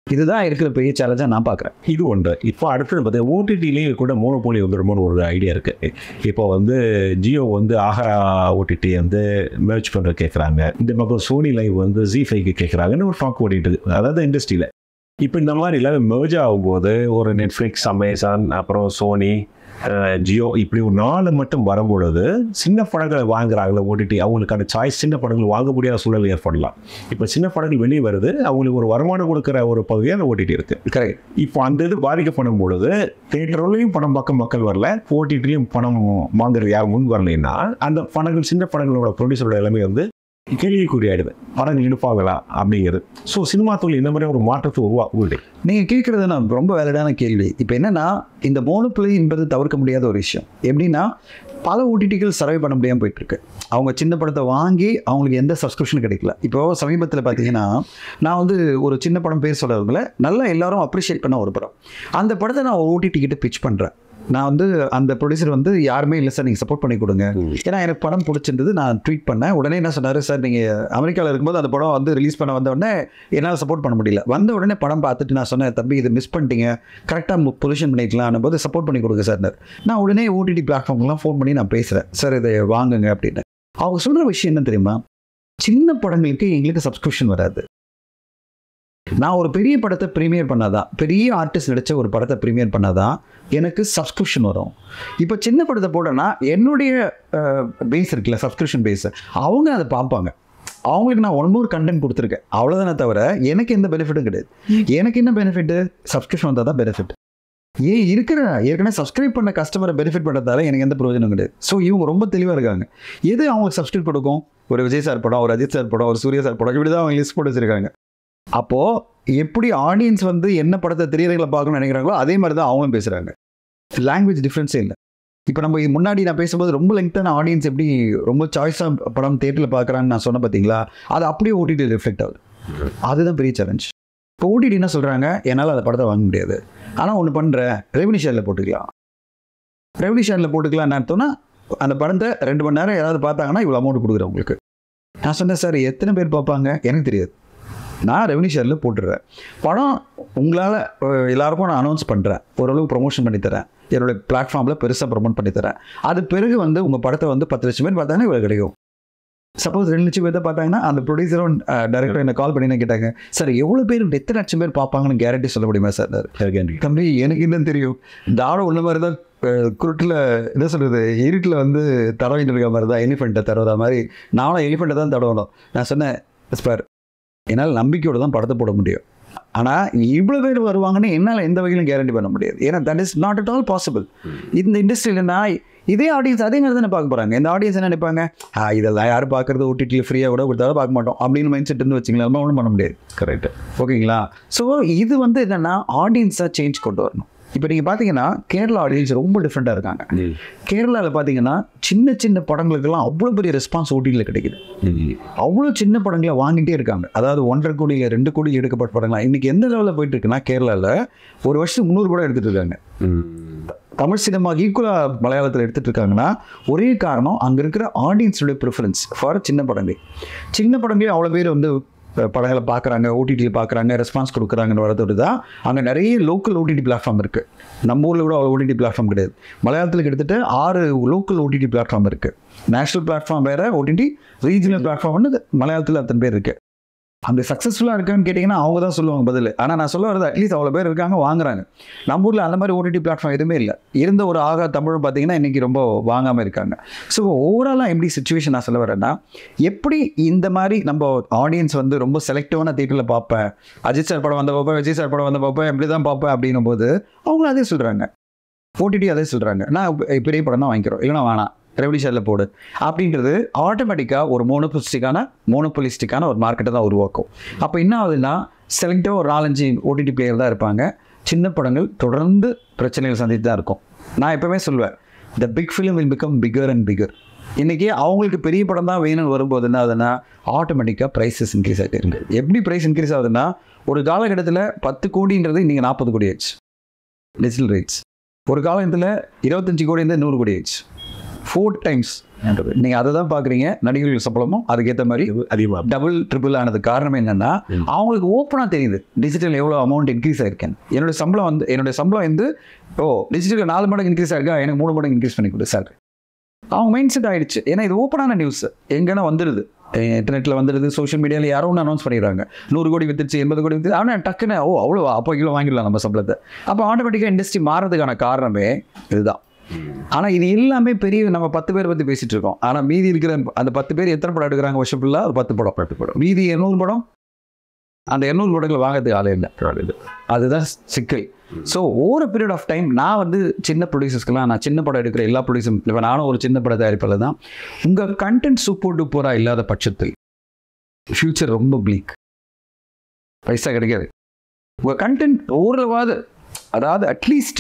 இதுதான் இருக்கிற பெரிய சேலஞ்சாக நான் பார்க்குறேன் இது ஒன்று இப்போ அடுத்தது பார்த்தீங்கன்னா ஓடிடிலேயே கூட மோனோபோலி வந்துருமோன்னு ஒரு ஐடியா இருக்குது இப்போ வந்து ஜியோ வந்து ஆஹா ஓடிடி வந்து மேட்ச் பண்ணுற கேட்குறாங்க இந்த பக்கம் சோனி லைவ் வந்து ஜி ஃபைவ்க்கு கேட்குறாங்கன்னு ஒரு டாக் ஓடிட்டு இருக்கு அதாவது இண்டஸ்ட்ரியில் இப்போ இந்த மாதிரி எல்லாமே merge ஆகும்போது ஒரு நெட்ஃப்ளிக்ஸ் அமேசான் அப்புறம் சோனி அஹ், ஜியோ இப்படி ஒரு நாலு மட்டும் வரும்பொழுது சின்ன படங்களை வாங்குறாங்களே ஓடிடி அவங்களுக்கான சாய்ஸ் சின்ன படங்கள் வாங்க முடியாத சூழல் ஏற்படலாம் இப்போ சின்ன படங்கள் வெளியே வருது அவங்களுக்கு ஒரு வருமானம் கொடுக்குற ஒரு பகுதியாக ஓடிடி இருக்குது கரெக்ட் இப்போ அந்த இது பாதிக்கப்படும் பொழுது தேட்டர்லையும் படம் பார்க்க மக்கள் வரல ஓடிடிலையும் பணம் வாங்குறது யாரும் முன் வரலைன்னா அந்த படங்கள் சின்ன படங்களோட ப்ரொடியூசரோட எல்லாமே வந்து கேள்விக்குறியாயிடுது படங்கள் எடுப்பாங்களா அப்படிங்கிறது ஸோ சினிமா தொழில் இந்த மாதிரி ஒரு மாற்றத்தை உருவாக்குது நீங்கள் கேட்குறது நான் ரொம்ப வேலிடான கேள்வி இப்போ என்னன்னா இந்த மோனோப்ளி என்பது தவிர்க்க முடியாத ஒரு விஷயம் எப்படின்னா பல ஓடிடிகள் சர்வை பண்ண முடியாமல் போயிட்டு இருக்கு அவங்க சின்ன படத்தை வாங்கி அவங்களுக்கு எந்த சப்ஸ்கிரிப்ஷன் கிடைக்கல இப்போ சமீபத்தில் பார்த்தீங்கன்னா நான் வந்து ஒரு சின்ன படம் பேர் சொல்கிறவங்கள நல்லா எல்லாரும் அப்ரிஷியேட் பண்ண ஒரு படம் அந்த படத்தை நான் ஓடிடி கிட்ட பிச் பண்ணுறேன் நான் வந்து அந்த ப்ரொடியூசர் வந்து யாருமே இல்லை சார் நீங்கள் சப்போர்ட் பண்ணி கொடுங்க ஏன்னா எனக்கு படம் பிடிச்சிருந்தது நான் ட்வீட் பண்ணேன் உடனே என்ன சொன்னார் சார் நீங்கள் அமெரிக்காவில் இருக்கும்போது அந்த படம் வந்து ரிலீஸ் பண்ண வந்த உடனே என்னால் சப்போர்ட் பண்ண முடியல வந்த உடனே படம் பார்த்துட்டு நான் சொன்னேன் தம்பி இது மிஸ் பண்ணிட்டீங்க கரெக்டாக பொசிஷன் பண்ணிக்கலாம் போது சப்போர்ட் பண்ணி கொடுங்க சார் நான் உடனே ஓடிடி பிளாட்ஃபார்ம்லாம் ஃபோன் பண்ணி நான் பேசுகிறேன் சார் இதை வாங்குங்க அப்படின்னு அவங்க சொல்கிற விஷயம் என்ன தெரியுமா சின்ன படங்களுக்கு எங்களுக்கு சப்ஸ்கிரிப்ஷன் வராது நான் ஒரு பெரிய படத்தை ப்ரீமியர் பண்ணாதான் பெரிய ஆர்டிஸ்ட் நடித்த ஒரு படத்தை ப்ரீமியர் பண்ணாதான் எனக்கு சப்ஸ்கிரிப்ஷன் வரும் இப்போ சின்ன படத்தை போட்டேன்னா என்னுடைய பேஸ் இருக்குல்ல சப்ஸ்கிரிப்ஷன் பேஸ் அவங்க அதை பார்ப்பாங்க அவங்களுக்கு நான் ஒன் மோர் கண்டென்ட் கொடுத்துருக்கேன் அவ்வளோதானே தவிர எனக்கு எந்த பெனிஃபிட்டும் கிடையாது எனக்கு என்ன பெனிஃபிட்டு சப்ஸ்கிரிப்ஷன் வந்தால் தான் பெனிஃபிட் ஏன் இருக்கிற ஏற்கனவே சப்ஸ்கிரைப் பண்ண கஸ்டமரை பெனிஃபிட் பண்ணுறதால எனக்கு எந்த பிரயோஜனம் கிடையாது ஸோ இவங்க ரொம்ப தெளிவாக இருக்காங்க எது அவங்களுக்கு சப்ஸ்கிரைப் கொடுக்கும் ஒரு விஜய் சார் படம் ஒரு அஜித் சார் படம் ஒரு சூர்யா சார் படம் இப்படி தான் அவங்க லிஸ்ட் போட்டு வச்சிருக்காங்க அப்போது எப்படி ஆடியன்ஸ் வந்து என்ன படத்தை திரையரங்களை பார்க்கணும்னு நினைக்கிறாங்களோ அதே மாதிரி தான் அவங்களும் பேசுகிறாங்க லாங்குவேஜ் டிஃப்ரென்ஸே இல்லை இப்போ நம்ம இது முன்னாடி நான் பேசும்போது ரொம்ப லெங்க்தான ஆடியன்ஸ் எப்படி ரொம்ப சாய்ஸாக படம் தேட்டரில் பார்க்குறான்னு நான் சொன்னேன் பார்த்தீங்களா அது அப்படியே ஓடிடி ரிஃப்ளெக்ட் ஆகுது அதுதான் பெரிய சேலஞ்ச் இப்போ ஓடிடி என்ன சொல்கிறாங்க என்னால் அந்த படத்தை வாங்க முடியாது ஆனால் ஒன்று பண்ணுறேன் ரெவன்யூ ஷேரில் போட்டுக்கலாம் ரெவன்யூ ஷேரில் போட்டுக்கலாம்னு அர்த்தம்னா அந்த படத்தை ரெண்டு மணி நேரம் யாராவது பார்த்தாங்கன்னா இவ்வளோ அமௌண்ட் கொடுக்குறேன் உங்களுக்கு நான் சொன்னேன் சார் எத்தனை பேர் பார்ப்பாங்க எனக்கு தெரியாது நான் ரெவன்யூ ஷேரில் போட்டுடுறேன் படம் உங்களால் அஹ், எல்லாருக்கும் நான் அனௌன்ஸ் பண்ணுறேன் ஓரளவு ப்ரொமோஷன் பண்ணித்தரேன் என்னோடய பிளாட்ஃபார்மில் பெருசாக ப்ரொமோட் பண்ணித்தரேன் அது பிறகு வந்து உங்கள் படத்தை வந்து பத்து லட்சம் பேர் பார்த்தாங்கன்னா இவ்வளோ கிடைக்கும் சப்போஸ் ரெண்டு லட்சம் பேர் தான் பார்த்தாங்கன்னா அந்த ப்ரொடியூசரும் டேரக்டர் என்ன கால் பண்ணி என்ன கேட்டாங்க சார் எவ்வளோ பேர் எத்தனை லட்சம் பேர் பார்ப்பாங்கன்னு கேரண்டி சொல்ல முடியுமா சார் தம்பி எனக்கு என்ன தெரியும் தாடம் உள்ள மாதிரி தான் குருட்டில் என்ன சொல்கிறது இருட்டில் வந்து தடவிட்டு இருக்க மாதிரி தான் எலிஃபெண்ட்டை தடவுற மாதிரி நானும் எலிஃபெண்ட்டை தான் தடவணும் நான் சொன்னேன் சார் என்னால் நம்பிக்கையோட தான் படத்தை போட முடியும் ஆனால் இவ்வளோ பேர் வருவாங்கன்னு என்னால் எந்த வகையிலும் கேரண்டி பண்ண முடியாது ஏன்னா that is not at all possible இந்த இண்டஸ்ட்ரியில் நான் இதே ஆடியன்ஸ் அதே மாதிரி தானே பார்க்க போகிறாங்க இந்த ஆடியன்ஸ் என்ன நினைப்பாங்க ஆ இதெல்லாம் யாரும் பார்க்குறது ஓடிடியில் ஃப்ரீயாக கூட கொடுத்தாலும் பார்க்க மாட்டோம் அப்படின்னு மைண்ட் செட் இருந்து வச்சிங்களா நம்ம ஒன்றும் பண்ண முடியாது கரெக்ட் ஓகேங்களா ஸோ இது வந்து என்னென்னா ஆடியன்ஸாக சேஞ்ச் கொண்டு வரணும் இப்போ நீங்கள் பார்த்தீங்கன்னா கேரளா ஆடியன்ஸ் ரொம்ப டிஃப்ரெண்ட்டாக இருக்காங்க கேரளாவில் பார்த்தீங்கன்னா சின்ன சின்ன படங்களுக்கெல்லாம் அவ்வளோ பெரிய ரெஸ்பான்ஸ் ஓட்டியில் கிடைக்குது அவ்வளோ சின்ன படங்களை வாங்கிட்டே இருக்காங்க அதாவது ஒன்றரை கோடியில் ரெண்டு கோடி எடுக்கப்பட்ட படங்களா இன்னைக்கு எந்த லெவலில் போயிட்டு இருக்குன்னா கேரளாவில் ஒரு வருஷத்துக்கு முந்நூறு படம் எடுத்துட்டு இருக்காங்க தமிழ் சினிமா ஈக்குவலாக மலையாளத்தில் எடுத்துட்டு இருக்காங்கன்னா ஒரே காரணம் அங்கே இருக்கிற ஆடியன்ஸுடைய ப்ரிஃபரன்ஸ் ஃபார் சின்ன படங்கள் சின்ன படங்களே அவ்வளோ பேர் வந்து அஹ், படங்களை பார்க்குறாங்க ஓடிடியில் பார்க்குறாங்க ரெஸ்பான்ஸ் கொடுக்குறாங்கன்னு வரதோடு தான் அங்கே நிறைய லோக்கல் ஓடிடி பிளாட்ஃபார்ம் இருக்குது நம்ம ஊரில் கூட அவ்வளோ ஓடிடி பிளாட்ஃபார்ம் கிடையாது மலையாளத்தில் கிட்டத்தட்ட ஆறு லோக்கல் ஓடிடி பிளாட்ஃபார்ம் இருக்குது நேஷனல் பிளாட்ஃபார்ம் வேறு ஓடிடி ரீஜனல் பிளாட்ஃபார்ம்னு மலையாளத்தில் அத்தனை பேர் இருக்குது அந்த சக்ஸஸ்ஃபுல்லாக இருக்கான்னு கேட்டிங்கன்னா அவங்க தான் சொல்லுவாங்க பதில் ஆனால் நான் சொல்ல வரது அட்லீஸ்ட் அவ்வளோ பேர் இருக்காங்க வாங்குறாங்க நம்ம ஊரில் அந்த மாதிரி ஓடிடி பிளாட்ஃபார்ம் எதுவுமே இல்லை இருந்த ஒரு ஆகா தமிழும் பார்த்தீங்கன்னா இன்றைக்கி ரொம்ப வாங்காமல் இருக்காங்க ஸோ ஓவராலாக எப்படி சுச்சுவேஷன் நான் சொல்ல வரேன்னா எப்படி இந்த மாதிரி நம்ம ஆடியன்ஸ் வந்து ரொம்ப செலக்டிவான தேட்டரில் பார்ப்பேன் அஜித் சார் படம் வந்த பார்ப்பேன் விஜய் சார் படம் வந்த பார்ப்பேன் இப்படி தான் பார்ப்பேன் அப்படின்னும் போது அவங்களும் அதே சொல்கிறாங்க ஓடிடி அதே சொல்கிறாங்க நான் பெரிய படம் தான் வாங்கிக்கிறோம் இல்லைனா வேணாம் ரெவல்யூஷனில் போடு அப்படின்றது ஆட்டோமேட்டிக்காக ஒரு மோனோபலிஸ்டிக்கான மோனோபலிஸ்டிக்கான ஒரு மார்க்கெட்டை தான் உருவாக்கும் அப்போ என்ன ஆகுதுன்னா செலக்டாக ஒரு நாலஞ்சு ஓடிடி பிளேயர் தான் இருப்பாங்க சின்ன படங்கள் தொடர்ந்து பிரச்சனைகள் சந்தித்து தான் இருக்கும் நான் எப்பவுமே சொல்லுவேன் the big film will become bigger and bigger இன்றைக்கி அவங்களுக்கு பெரிய படம் தான் வேணும்னு வரும்போது என்ன ஆகுதுன்னா ஆட்டோமேட்டிக்காக ப்ரைஸஸ் இன்க்ரீஸ் ஆகிட்டே இருக்கு எப்படி ப்ரைஸ் இன்க்ரீஸ் ஆகுதுன்னா ஒரு காலகட்டத்தில் பத்து கோடின்றது இன்றைக்கி நாற்பது கோடி ஆயிடுச்சு டிஜிட்டல் ரேட்ஸ் ஒரு காலத்தில் இருபத்தஞ்சி கோடி இருந்து நூறு கோடி ஆயிடுச்சு ஃபோர் டைம்ஸ் நீங்கள் அதை தான் பார்க்குறீங்க நடிகர்கள் சம்பளமும் அதுக்கேற்ற மாதிரி அதிகமாக டபுள் ட்ரிபிள் ஆனது காரணம் என்னன்னா ம். அவங்களுக்கு ஓப்பனாக தெரியுது டிஜிட்டல் எவ்வளோ அமௌண்ட் இன்க்ரீஸ் ஆயிருக்கேன் என்னோட சம்பளம் வந்து என்னோட சம்பளம் வந்து ஓ டிஜிட்டல் நாலு மடங்கு இன்க்ரீஸ் ஆயிருக்கா எனக்கு மூணு மடங்கு இன்க்ரீஸ் பண்ணி கொடு சார் அவங்க மைண்ட் செட் ஆயிடுச்சு ஏன்னா இது ஓப்பனான நியூஸ் எங்கன்னா வந்துடுது இன்டர்நெட்டில் வந்துடுது சோஷியல் மீடியாவில் யாரோ ஒன்று அனௌன்ஸ் பண்ணிடுறாங்க நூறு கோடி வித்துச்சு எண்பது கோடி வித்து ஆனால் டக்குன்னு ஓ அவ்வளோ அப்போ கிலோ வாங்கிடலாம் நம்ம சம்பளத்தை அப்போ ஆட்டோமேட்டிக்காக இண்டஸ்ட்ரி மாறதுக்கான காரணமே இதுதான் ஆனால் இது எல்லாமே பெரிய நம்ம பத்து பேர் பற்றி பேசிட்டு இருக்கோம் ஆனால் மீதி இருக்கிற அந்த பத்து பேர் எத்தனை படம் எடுக்கிறாங்க வருஷம் ஃபுல்லாக ஒரு பத்து படம் பத்து படம் மீதி எண்ணூறு படம் அந்த எண்ணூறு படங்கள் வாங்கிறதுக்கு ஆளே இல்லை அதுதான் சிக்கல் so over period of time நான் வந்து சின்ன ப்ரொடியூசர்ஸ்க்கெல்லாம் நான் சின்ன படம் எடுக்கிற எல்லா ப்ரொடியூசரும் இப்போ நானும் ஒரு சின்ன பட தயாரிப்பில் தான் உங்கள் கண்டென்ட் சூப்பர் டூப்பராக இல்லாத பட்சத்தில் ஃப்யூச்சர் ரொம்ப ப்ளீக் பைசா கிடைக்காது உங்கள் கண்டென்ட் ஓரளவாவது அதாவது அட்லீஸ்ட்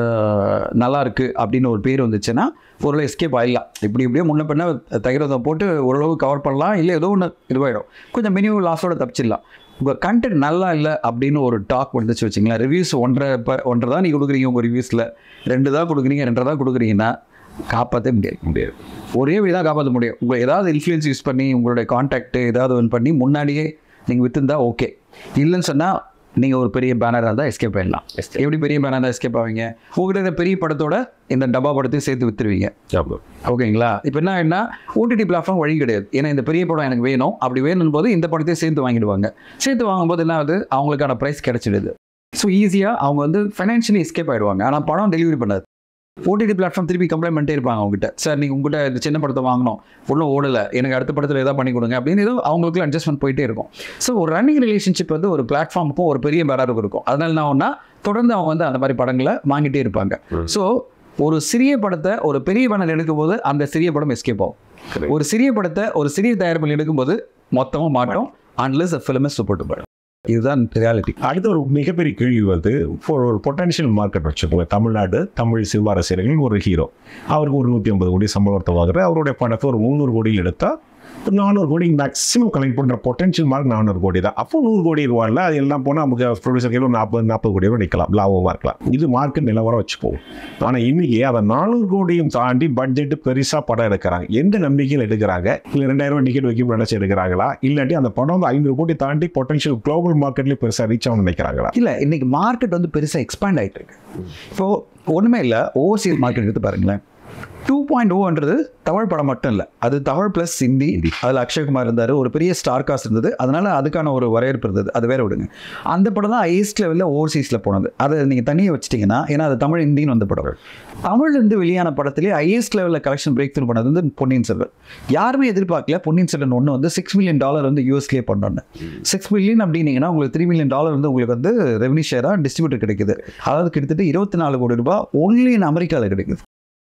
நல்லா இருக்கு அப்படின்னு ஒரு பேர் வந்துச்சுன்னா ஓரளவு எஸ்கேப் ஆயிடலாம் இப்படி இப்படியே முன்ன பின்ன தகிரதம் போட்டு ஓரளவு கவர் பண்ணலாம் இல்லை ஏதோ ஒன்று இதுவாயிடும் கொஞ்சம் மினிமம் லாஸோட தப்பிச்சிடலாம் உங்கள் கண்டென்ட் நல்லா இல்லை அப்படின்னு ஒரு டாக் வந்துச்சு வச்சிங்களேன் ரிவ்யூஸ் ஒன்றரை இப்போ ஒன்றரை தான் நீங்கள் கொடுக்குறீங்க உங்கள் ரிவ்யூஸில் ரெண்டு தான் கொடுக்குறீங்க ரெண்டரை தான் கொடுக்குறீங்கன்னா காப்பாற்றவே முடியாது முடியாது ஒரே வழி தான் காப்பாற்ற முடியும் உங்கள் ஏதாவது இன்ஃப்ளூயன்ஸ் யூஸ் பண்ணி உங்களுடைய காண்டாக்ட் ஏதாவது ஒன்று பண்ணி முன்னாடியே நீங்கள் விற்றுந்தா ஓகே இல்லைன்னு சொன்னால் நீங்கள் ஒரு பெரிய பேனராக இருந்தால் எஸ்கேப் ஆயிடலாம் எப்படி பெரிய பேனராக எஸ்கேப் ஆவீங்க உங்கள்கிட்ட இந்த பெரிய படத்தோட இந்த டப்பா படத்தையும் சேர்த்து விற்றுருவீங்க ஓகேங்களா இப்போ என்ன ஆயிடுனா ஓடிடி பிளாட்ஃபார்ம் வழி கிடையாது ஏன்னா இந்த பெரிய படம் எனக்கு வேணும் அப்படி வேணும் போது இந்த படத்தையும் சேர்த்து வாங்கிடுவாங்க சேர்த்து வாங்கும்போது என்ன ஆகுது அவங்களுக்கான ப்ரைஸ் கிடைச்சிடுது ஸோ ஈஸியாக அவங்க வந்து ஃபைனான்ஷியலி எஸ்கேப் ஆயிடுவாங்க ஆனால் படம் டெலிவரி பண்ணாது ஓடிடி பிளாட்ஃபார்ம் திருப்பி கம்ப்ளைண்ட் பண்ணிட்டே இருப்பாங்க அவங்ககிட்ட சார் நீங்கள் உங்ககிட்ட இந்த சின்ன படத்தை வாங்கணும் ஒன்றும் ஓடலை எனக்கு அடுத்த படத்தில் எதாவது பண்ணி கொடுங்க அப்படின்னு ஏதோ அவங்களுக்கு அட்ஜஸ்ட்மெண்ட் போயிட்டே இருக்கும் ஸோ ஒரு ரன்னிங் ரிலேஷன்ஷிப் வந்து ஒரு பிளாட்ஃபார்முக்கும் ஒரு பெரிய பேராருக்கும் இருக்கும் அதனால நான் ஒன்றா தொடர்ந்து அவங்க வந்து அந்த மாதிரி படங்களை வாங்கிட்டே இருப்பாங்க ஸோ ஒரு சிறிய படத்தை ஒரு பெரிய படம் எடுக்கும்போது அந்த சிறிய படம் எஸ்கேப் ஆகும் ஒரு சிறிய படத்தை ஒரு சிறிய தயாரிப்பில் எடுக்கும்போது மொத்தமாக மாட்டோம் unless a film super duper இதுதான் ரியாலிட்டி அடுத்த ஒரு மிகப்பெரிய கேள்வி வந்து இப்போ ஒரு பொட்டன்ஷியல் மார்க்கெட் வச்சுக்கோங்க தமிழ்நாடு தமிழ் சினிமா ரசிகர்கள் ஒரு ஹீரோ அவருக்கு ஒரு நூற்றி ஐம்பது கோடி சம்பளத்தை வாங்குற அவருடைய படத்தை ஒரு முந்நூறு கோடியில் எடுத்தால் ஒரு நானூறு கோடி மேக்ஸிமம் கலெக்ட் பண்ணுற பொட்டன்ஷியல் மார்க் நானூறு கோடி தான் அப்போ நூறு கோடி ரூபாயில் அது எல்லாம் போனால் நமக்கு ப்ரொடியூசர் கையில் ஒரு நாற்பது நாற்பது கோடி ரூபாய் நிற்கலாம் லாபமாக இருக்கலாம் இது மார்க்கெட் நிலவரம் வச்சுப்போம் ஆனால் இன்னைக்கு அதை நானூறு கோடியும் தாண்டி பட்ஜெட் பெருசாக படம் எடுக்கிறாங்க எந்த நம்பிக்கையில் எடுக்கிறாங்க இல்லை ரெண்டாயிரம் ரூபாய் டிக்கெட் வைக்கும் நினச்சி எடுக்கிறாங்களா இல்லாட்டி அந்த படம் வந்து ஐநூறு கோடி தாண்டி பொட்டன்ஷியல் குளோபல் மார்க்கெட்லேயே பெருசாக ரீச் ஆகணும்னு நினைக்கிறாங்களா இல்லை இன்னைக்கு மார்க்கெட் வந்து பெருசாக எக்ஸ்பேண்ட் ஆகிட்டு இருக்கு இப்போ ஒன்றுமே இல்லை ஓவர்சீஸ் மார்க்கெட் எடுத்து பாருங்களேன் டூ பாயிண்ட் ஓன்றது தமிழ் படம் மட்டும் இல்லை அது தமிழ் ப்ளஸ் ஹிந்தி அதில் அக்ஷய்குமார் இருந்தார் ஒரு பெரிய ஸ்டார் காஸ்ட் இருந்தது அதனால அதுக்கான ஒரு வரவேற்பு இருந்தது அது வேற விடுங்க அந்த படம் தான் ஹையஸ்ட் லெவலில் ஓவர்சீஸில் போனது அதை நீங்கள் தனியாக வச்சிட்டிங்கன்னா ஏன்னா அது தமிழ் ஹிந்தின்னு வந்த படம் தமிழ்லேருந்து வெளியான படத்திலே ஹையஸ்ட் லெவலில் கலெக்ஷன் பிரேக் த்ரூ பண்ணது வந்து பொன்னியின் செல்வன் யாருமே எதிர்பார்க்கல பொன்னியின் செல்வன் ஒன்று வந்து சிக்ஸ் மில்லியன் டாலர் வந்து யூஎஸ்லேயே பண்ணோன்னு சிக்ஸ் மில்லியன் அப்படின்னீங்கன்னா உங்களுக்கு த்ரீ மில்லியன் டாலர் வந்து உங்களுக்கு வந்து ரெவன்யூ ஷேராக டிஸ்ட்ரிபியூட்டர் கிடைக்குது அதாவது கிட்டத்தட்ட இருபத்தி நாலு கோடி ரூபாய் ஒன்லி இன் அமெரிக்காவில் கிடைக்குது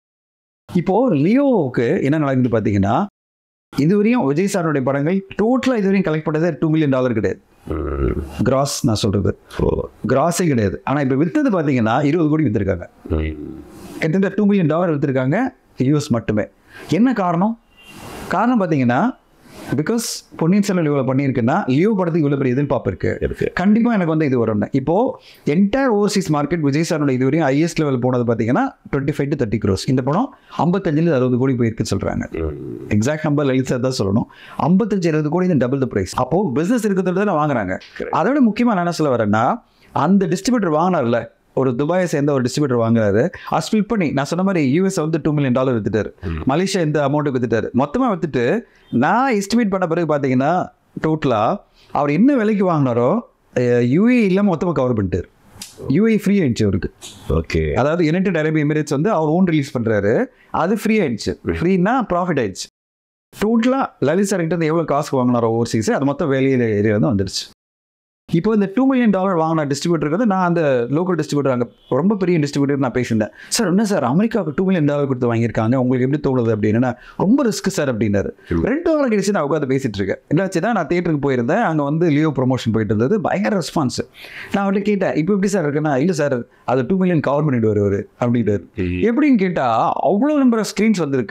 இப்போ லியோவுக்கு என்ன நடக்குது பார்த்தீங்கன்னா இதுவரையும் விஜய் சாருடைய படங்கள் டோட்டலாக இதுவரையும் கலெக்ட் பண்ணதே டூ மில்லியன் டாலர் கிடையாது கிராஸ் நான் சொல்றது கிராஸே கிடையாது ஆனால் இப்போ வித்தது பார்த்தீங்கன்னா இருபது கோடி வித்திருக்காங்க கிட்டத்தட்ட டூ மில்லியன் டாலர் வித்திருக்காங்க யூஎஸ் மட்டுமே என்ன காரணம் காரணம் பார்த்தீங்கன்னா பிகாஸ் பொன்னியின் செல்வன் இவ்வளோ பண்ணியிருக்குன்னா லியோ படத்துக்கு இவ்வளோ பெரிய எதிர்பார்ப்பு இருக்கு இருக்கு கண்டிப்பாக எனக்கு வந்து இது வரும்னு இப்போ என்டையர் ஓவர்சீஸ் மார்க்கெட் விஜய் சாரோட இதுவரையும் ஹையஸ்ட் லெவல் போனது பார்த்தீங்கன்னா twenty five to thirty crore இந்த படம் ஐம்பத்தஞ்சில் அறுபது கோடி போயிருக்கு சொல்கிறாங்க எக்ஸாக்ட் நம்பர் லலித் சார் தான் சொல்லணும் ஐம்பத்தஞ்சு இருபது கோடி இந்த டபுள் த ப்ரைஸ் அப்போ பிஸ்னஸ் இருக்கிறது தான் வாங்குறாங்க அதோட முக்கியமாக நான் என்ன சொல்ல வரேன்னா அந்த டிஸ்ட்ரிபியூட்டர் வாங்கினார்ல ஒரு துபாயை சேர்ந்த ஒரு டிஸ்ட்ரிபியூட்டர் வாங்குறாரு அது ஸ்பிளிட் பண்ணி நான் சொன்ன மாதிரி யூஎஸ் வந்து டூ மில்லியன் டாலர் வித்துட்டாரு மலேசியா இந்த அமௌண்ட்டுக்கு வித்துட்டாரு மொத்தமாக வித்துட்டு நான் எஸ்டிமேட் பண்ண பிறகு பார்த்தீங்கன்னா டோட்டலாக அவர் என்ன விலைக்கு வாங்கினாரோ யூஏ இல்லாமல் மொத்தமாக கவர் பண்ணிட்டார் யூஏ ஃப்ரீ ஆயிடுச்சு அவருக்கு ஓகே அதாவது யுனைடெட் அரேப் எமிரேட்ஸ் வந்து அவர் ஓன் ரிலீஸ் பண்ணுறாரு அது ஃப்ரீ ஆயிடுச்சு ஃப்ரீனா ப்ராஃபிட் ஆயிடுச்சு டோட்டலாக லலித் சார் கிட்ட இருந்து எவ்வளோ காசு வாங்கினாரோ ஓவர்சீஸ் அது மொத்தம் வெளியில் ஏரியா வந்து வந்துடுச்சு இப்போ இந்த டூ மில்லியன் டாலர் வாங்கின டிஸ்ட்ரிபியூட்டருக்கு வந்து நான் அந்த லோக்கல் டிஸ்ட்ரிபியூட்டர் அங்கே ரொம்ப பெரிய டிஸ்ட்ரிபியூட்டர் நான் பேசியிருந்தேன் சார் என்ன சார் அமெரிக்காவுக்கு டூ மில்லியன் டாலர் கொடுத்து வாங்கியிருக்காங்க உங்களுக்கு எப்படி தோணுது அப்படின்னு ரொம்ப ரிஸ்க் சார் அப்படின்னாரு ரெண்டு வாரம் கழிச்சு நான் உட்காந்து பேசிட்டு இருக்கேன் என்னாச்சுன்னா நான் தேட்டருக்கு போயிருந்தேன் அங்கே வந்து லியோ ப்ரொமோஷன் போயிட்டு இருந்தது பயங்கர ரெஸ்பான்ஸ் நான் அவர்கிட்ட கேட்டேன் இப்போ எப்படி சார் இருக்குன்னா இல்லை சார் அது டூ மில்லியன் கவர் பண்ணிட்டு வருவார் அப்படின்ட்டு எப்படின்னு கேட்டால் அவ்வளோ நம்பர் ஆஃப் ஸ்க்ரீன்ஸ் வந்திருக்கு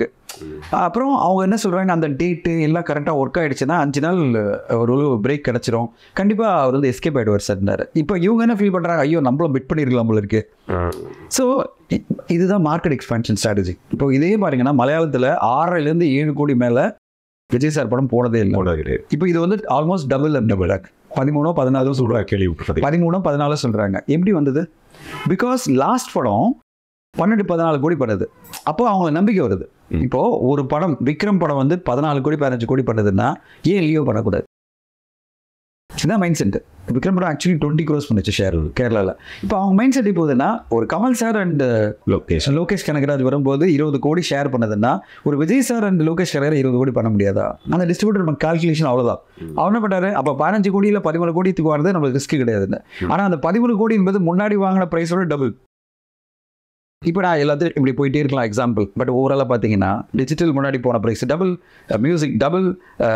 அப்புறம் அவங்க என்ன சொல்கிறாங்க அந்த டேட்டு எல்லாம் கரெக்டாக ஒர்க் ஆயிடுச்சுன்னா அஞ்சு நாள் ஒரு பிரேக் கிடச்சிரும் கண்டிப்பாக அவர் வந்து எஸ்கேப் ஆகிடுவார் சார் இப்போ இவங்க என்ன ஃபீல் பண்ணுறாங்க ஐயோ நம்மளும் பிட் பண்ணிருக்கலாம் போல இருக்கு ஸோ இதுதான் மார்க்கெட் எக்ஸ்பேன்ஷன் ஸ்ட்ராட்டஜி இப்போ இதே பாருங்கன்னா மலையாளத்தில் ஆறிலேருந்து ஏழு கோடி மேலே விஜய் சார் படம் போனதே இல்லை போனது கிடையாது இப்போ இது வந்து ஆல்மோஸ்ட் டபுள் டபுள் பதிமூணோ பதினாலோ சொல்கிறாங்க சொல்றா கேள்விப்பட்டது பதிமூணோ பதினாலோ சொல்கிறாங்க எப்படி வந்தது பிகாஸ் லாஸ்ட் படம் பன்னெண்டு பதினாலு கோடி பண்ணுது அப்போ அவங்க நம்பிக்கை வருது ம். இப்போ ஒரு படம் விக்ரம் படம் வந்து பதினாலு கோடி பதினஞ்சு கோடி பண்ணுதுன்னா ஏன் லியோ பண்ணக்கூடாது இதுதான் மைண்ட் செட் விக்ரம் படம் ஆக்சுவலி டுவெண்ட்டி க்ரோஸ் பண்ணுச்சு ஷேர் கேரளாவில் இப்போ அவங்க மைண்ட் செட் போகுதுன்னா ஒரு Kamal sir and location Lokesh Kanagaraj வரும்போது இருபது கோடி ஷேர் பண்ணதுன்னா ஒரு விஜய் சார் அண்ட் லோகேஷ் கனகராஜ் இருபது கோடி பண்ண முடியாதா அந்த டிஸ்ட்ரிபியூட்டர் கால்குலேஷன் அவ்வளோதான் அவர் என்ன பண்ணாரு அப்போ பதினஞ்சு கோடியில் பதிமூணு கோடிக்கு வரது நம்மளுக்கு ரிஸ்க் கிடையாதுன்னு ஆனால் அந்த பதிமூணு கோடி என்பது முன்னாடி வாங்கின ப்ரைஸோட டபுள் இப்போ நான் எல்லாத்தையும் இப்படி போயிட்டே இருக்கலாம் எக்ஸாம்பிள் பட் ஓவராலாக பார்த்தீங்கன்னா டிஜிட்டல் முன்னாடி போன price double music double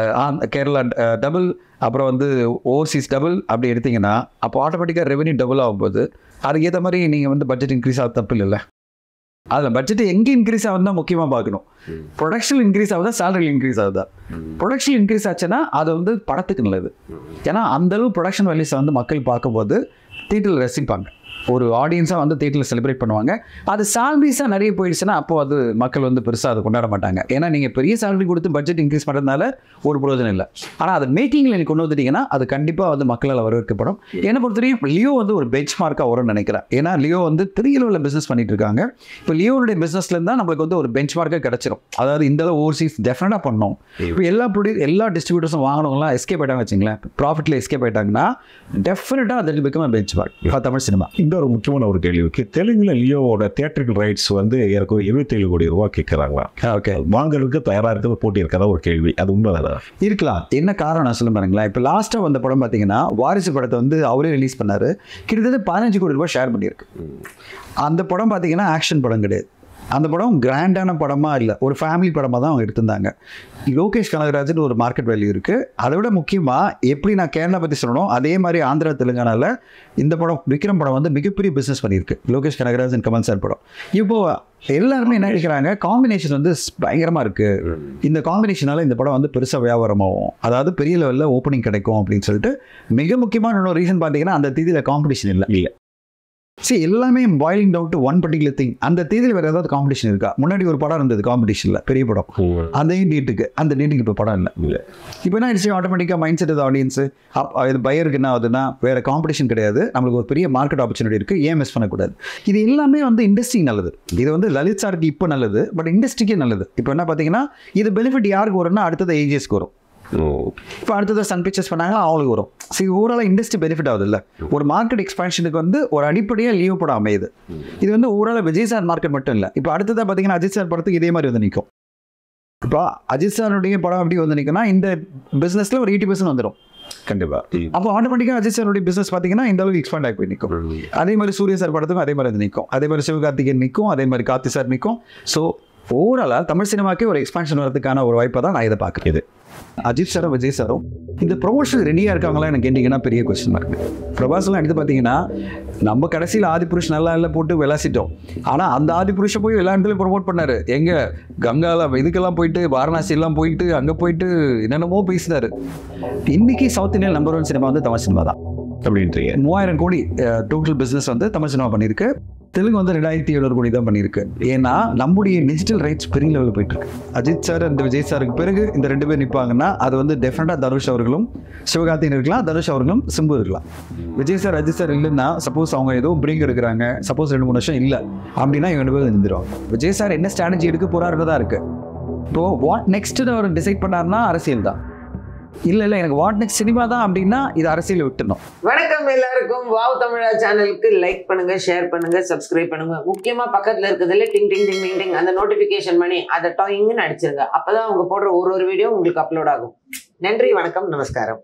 Kerala double அப்புறம் வந்து ஓவர்சீஸ் டபுள் அப்படி எடுத்தீங்கன்னா அப்போ ஆட்டோமேட்டிக்காக ரெவென்யூ டபுள் ஆகும்போது அதுக்கு ஏற்ற மாதிரி நீங்கள் வந்து பட்ஜெட் இன்க்ரீஸ் ஆக தப்பு இல்லைல்ல அதில் பட்ஜெட் எங்கே இன்க்ரீஸ் ஆகுதுன்னா முக்கியமாக பார்க்கணும் ப்ரொடக்ஷன் இன்க்ரீஸ் ஆகுதா சேலரி இன்க்ரீஸ் ஆகுதா ப்ரொடக்ஷன் இன்க்ரீஸ் ஆச்சுன்னா அது வந்து படத்துக்கு நல்லது ஏன்னா அந்த அளவு ப்ரொடக்ஷன் வேல்யூஸை வந்து மக்கள் பார்க்கும்போது தேட்டரில் ரசிப்பாங்க ஒரு ஆடியன்ஸாக வந்து தேட்டரில் செலிப்ரேட் பண்ணுவாங்க அது சாலரிஸாக நிறைய போயிடுச்சுன்னா அப்போ அது மக்கள் வந்து பெருசாக அதை கொண்டாட மாட்டாங்க ஏன்னா நீங்கள் பெரிய சேலரி கொடுத்து பட்ஜெட் இன்க்ரீஸ் பண்ணுறதுனால ஒரு பிரயோஜனம் இல்லை ஆனால் அது மேக்கிங்கில் எனக்கு கொண்டு வந்துட்டீங்கன்னா அது கண்டிப்பாக வந்து மக்களால் வரவேற்கப்படும் என்னை பொறுத்தவரையும் லியோ வந்து ஒரு பெஞ்ச் மார்க்காக வரும்னு நினைக்கிறேன் ஏன்னா லியோ வந்து பெரிய அளவில் பிஸ்னஸ் பண்ணிட்டு இருக்காங்க இப்போ லியோனுடைய பிஸ்னஸ்லேருந்து தான் நம்மளுக்கு வந்து ஒரு பெஞ்ச் மார்க்காக கிடச்சிரும் அதாவது இந்த அளவு ஓவர்சீஸ் டெஃபினட்டாக பண்ணோம் இப்போ எல்லா ப்ரொடியூ எல்லா டிஸ்ட்ரிபியூட்டர்ஸும் வாங்கினவங்களாம் எஸ்கேப் ஆயிட்டாங்க வச்சுங்களேன் ப்ராஃபிட்டில் எஸ்கேப் ஆயிட்டாங்கன்னா டெஃபினட்டாக அதில் become benchmark Tamil cinema இந்த ஒரு முக்கியமான ஒரு கேள்வி இருக்கு தெலுங்குல லியோவோட தியேட்டரிக்கல் ரைட்ஸ் வந்து எனக்கு இருபத்தேழு கோடி ரூபாய் கேட்குறாங்களா ஓகே வாங்குறதுக்கு தயாரா இருக்கிறது போட்டி இருக்கிறதா ஒரு கேள்வி அது உண்மைதானா இருக்கலாம் என்ன காரணம் நான் சொல்ல பாருங்களேன் இப்போ லாஸ்ட்டாக வந்த படம் பார்த்தீங்கன்னா வாரிசு படத்தை வந்து அவரே ரிலீஸ் பண்ணாரு கிட்டத்தட்ட பதினஞ்சு கோடி ரூபாய் ஷேர் பண்ணியிருக்கு அந்த படம் பார்த்தீங்கன்னா ஆக்ஷன் படம் கிடையாது அந்த படம் கிராண்டான படமாக இல்லை ஒரு ஃபேமிலி படமாக தான் அவங்க எடுத்திருந்தாங்க லோகேஷ் கனகராஜன் ஒரு மார்க்கெட் வேல்யூ இருக்குது அதை விட முக்கியமாக எப்படி நான் கேரளா பற்றி சொல்லணும் அதே மாதிரி ஆந்திரா தெலுங்கானாவில் இந்த படம் விக்ரம் படம் வந்து மிகப்பெரிய பிஸ்னஸ் பண்ணியிருக்கு லோகேஷ் கனகராஜன் கமல் சார் படம் இப்போ எல்லாருமே என்ன நினைக்கிறாங்க காம்பினேஷன் வந்து பயங்கரமாக இருக்குது இந்த காம்பினேஷனால இந்த படம் வந்து பெருசாக வியாபாரமாகும் அதாவது பெரிய லெவலில் ஓப்பனிங் கிடைக்கும் அப்படின்னு சொல்லிட்டு மிக முக்கியமான இன்னொரு ரீசன் பார்த்தீங்கன்னா அந்த தேதியில் காம்படிஷன் இல்லை இல்ல. சரி எல்லாமே boiling down to one particular thing அந்த தேதியில் வேறு ஏதாவது காம்படிஷன் இருக்கா முன்னாடி ஒரு படம் இருந்தது காம்படிஷனில் பெரிய படம் அதே நீட்டுக்கு அந்த நீட்டுக்கு இப்போ படம் இல்லை இல்ல. இப்போ என்ன ஆயிடுச்சு ஆட்டோமேட்டிக்காக மைண்ட் செட் ஆடியன்ஸு அப் இது பையருக்கு என்ன ஆகுதுன்னா வேறு காம்படிஷன் கிடையாது நம்மளுக்கு ஒரு பெரிய மார்க்கெட் ஆப்பர்ச்சுனிட்டி இருக்குது ஏன் மிஸ் பண்ணக்கூடாது இது எல்லாமே வந்து இண்டஸ்ட்ரி நல்லது இது வந்து லலித் சாருக்கு இப்போ நல்லது பட் இண்டஸ்ட்ரிக்கே நல்லது இப்போ என்ன பார்த்தீங்கன்னா இது பெனிஃபிட் யாருக்கு வரும்னா அடுத்தது ஏஜிஎஸ்க்கு வரும் இப்போ அடுத்தது சன் பிக்சர்ஸ் பண்ணாங்க அவங்களுக்கு வரும் சரி ஓவராலாக இண்டஸ்ட்ரி பெனிஃபிட் ஆகுது இல்லை ஒரு மார்க்கெட் எக்ஸ்பான்ஷனுக்கு வந்து ஒரு அடிப்படையாக லீவ் படம் அமையுது இது வந்து ஓவரால் விஜய் சார் மார்க்கெட் மட்டும் இல்லை இப்போ அடுத்ததாக பார்த்தீங்கன்னா அஜித் சார் படத்துக்கு இதே மாதிரி வந்து நிற்கும் இப்போ அஜித் சாருடைய படம் எப்படி வந்து நிற்கும்னா இந்த பிஸ்னஸில் ஒரு எயிட்டி பர்சன்ட் வந்துடும் கண்டிப்பா அப்போ ஆட்டோமேட்டிக்காக அஜித் சாருடைய பிஸ்னஸ் பார்த்தீங்கன்னா இந்த அளவுக்கு எக்ஸ்பாண்ட் ஆகி போய் நிற்கும் அதே மாதிரி சூரிய சார் படத்துக்கும் அதே மாதிரி அது நிற்கும் அதே மாதிரி சிவகார்த்திகேயன் நிற்கும் அதே மாதிரி கார்த்தி சார் நிற்கும் ஸோ ஓவராலாக தமிழ் சினிமாக்கே ஒரு எக்ஸ்பான்ஷன் வரதுக்கான ஒரு வாய்ப்பை தான் நான் இதை பார்க்குறேன் இது. அஜித் சாரும் விஜய் சாரும் இந்த ப்ரொமோஷன் ரெடியாக இருக்காங்களா எனக்கு கேட்டிங்கன்னா பெரிய கொஸ்டின் மார்க் பிரபாஸ்லாம் எடுத்து பார்த்தீங்கன்னா நம்ம கடைசியில் ஆதிபுருஷ் நல்லா இல்லை போட்டு விளாசிட்டோம் ஆனால் அந்த ஆதிபுருஷை போய் எல்லா இடத்துலையும் ப்ரொமோட் பண்ணாரு எங்க கங்கால இதுக்கெல்லாம் போயிட்டு வாரணாசி எல்லாம் போயிட்டு அங்கே போயிட்டு என்னென்னமோ பேசினாரு இன்னைக்கு south Indian number one cinema வந்து தமிழ் சினிமா தான் அப்படின்றீங்க மூவாயிரம் கோடி டோட்டல் பிஸ்னஸ் வந்து தமிழ் சினிமா பண்ணியிருக்கு தெலுங்கு வந்து ரெண்டாயிரத்தி எழுநூறு கோடி தான் பண்ணியிருக்கு ஏன்னா நம்முடைய டிஜிட்டல் ரைட்ஸ் பெரிய லெவலில் போயிட்டு இருக்கு அஜித் சார் அந்த விஜய் சாருக்கு பிறகு இந்த ரெண்டு பேர் நிற்பாங்கன்னா அது வந்து டெஃபினட்டாக தனுஷ் அவர்களும் சிவகார்த்திகன் இருக்கலாம் தனுஷ் அவர்களும் சிம்பு இருக்கலாம் விஜய் சார் அஜித் சார் இல்லைன்னா சப்போஸ் அவங்க ஏதோ பிரேக் எடுக்கிறாங்க சப்போஸ் ரெண்டு மூணு வருஷம் இல்லை அப்படின்னா இவங்க ரெண்டு பேரும் நின்றுடுவாங்க விஜய் சார் என்ன ஸ்ட்ராட்டஜி எடுக்க போறாருன்றதா இருக்கு இப்போ வாட் நெக்ஸ்ட் அவர் டிசைட் பண்ணாருன்னா அரசியல் தான் இல்லை இல்லை எனக்கு வாட் நெக்ஸ்ட் சினிமா தான் அப்படின்னா இது அரசியல் விட்டுணும் வணக்கம் எல்லாருக்கும் வாவ் தமிழா சேனலுக்கு லைக் பண்ணுங்க ஷேர் பண்ணுங்க சப்ஸ்கிரைப் பண்ணுங்க முக்கியமா பக்கத்துல இருக்கிறதுல டிங் டிங் டிங் டிங் டிங் அந்த நோட்டிபிகேஷன் பண்ணி அதை டாயிங்னு அடிச்சிருங்க அப்பதான் அவங்க போடுற ஒரு ஒரு வீடியோ உங்களுக்கு அப்லோட் ஆகும் நன்றி வணக்கம் நமஸ்காரம்